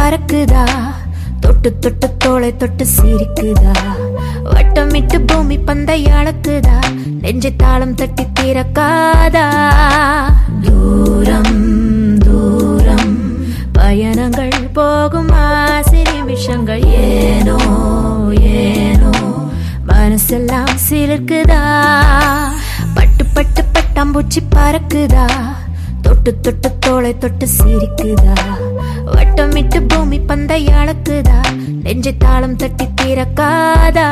பறக்குதா தொட்டு தொட்டு தோளை தொட்டு சிரிக்குதா வட்டமிட்டு பூமி பந்தை அளக்குதா நெஞ்சை தாளம் தட்டி திறக்காதா தூரம் தூரம் பயணங்கள் போகும் ஆசை நிமிஷங்கள் ஏனோ ஏனோ மனசெல்லாம் சிலிர்க்குதா பட்டு பட்டு பட்டாம்பூச்சி பறக்குதா தொட்டு தொட்டு தோளை தொட்டு சிரிக்குதா வட்டமிட்டு பூமி பந்தை அளக்குதா நெஞ்சை தாளம் தட்டி திறக்காதா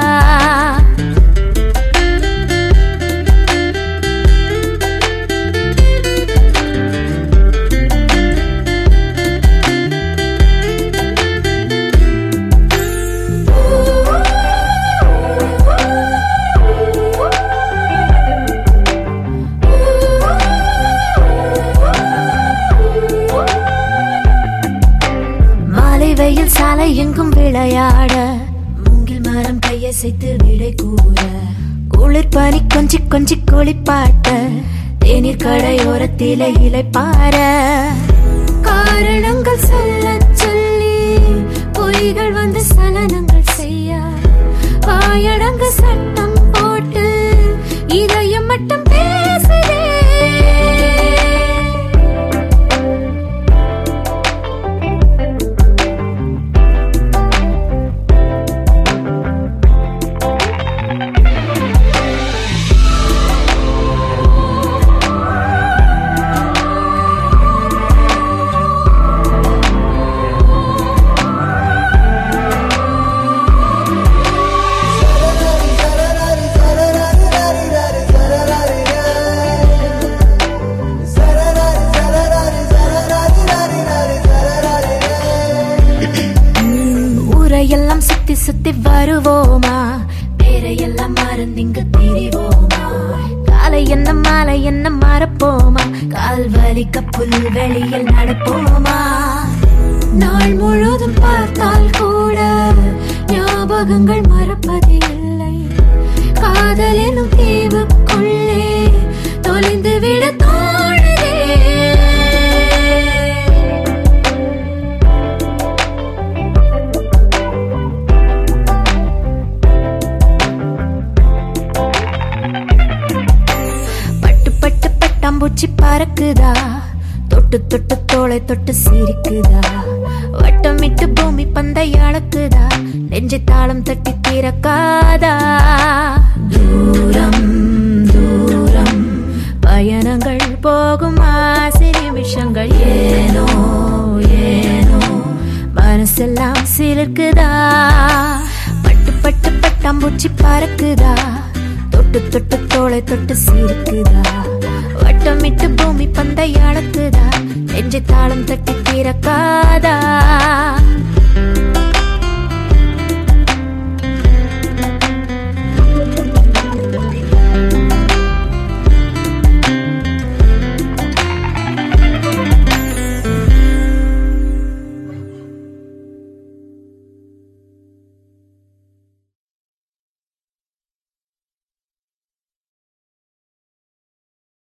மாலை வெயில் சாலை எங்கும் விளையாட மூங்கில் மரம் கையசைத்து விடை கூற குளிர் பனி கொஞ்சி கொஞ்சி குளிப்பாட்ட தேநீர் கடையோரத்தில இலை பார காரணங்கள் சொல்ல சொல்லி பொய்கள் வந்து சலனங்கள் செய்ய வாயடங்க சட்டம் போட்டு இதயம் மட்டும் பேசுதே ஊரையெல்லாம் சுத்தி சுத்தி வருவோமா பேரையெல்லாம் மறந்திங்கு திரிவோமா காலை என்ன மாலை என்ன மறப்போமா கால் வலிக்க புல்வெளியில் நடப்போமா நாள் முழுதும் பார்த்தால் கூட ஞாபகங்கள் மறப்பது இல்லை காதல் எனும் தீவுக்குள்ளே தொலைந்து விட தோணுதே பட்டு பட்டு பட்டாம்பூச்சி பறக்குதா தொட்டு தொட்டு தோளை தொட்டு சிரிக்குதா வட்டமிட்டு பூமி பந்தை அளக்குதா நெஞ்சை தாளம் தட்டி திறக்காதா தூரம் தூரம் பயணங்கள் போகும் ஆசை நிமிஷங்கள் ஏனோ ஏனோ மனசெல்லாம் சிலிர்க்குதா பட்டு பட்டு பட்டாம்பூச்சி பறக்குதா தொட்டு தொட்டு தோளை தொட்டு சிரிக்குதா வட்டமிட்டு பூமி பந்தை அளக்குதா நெஞ்சை தாளம் தட்டி திறக்காதா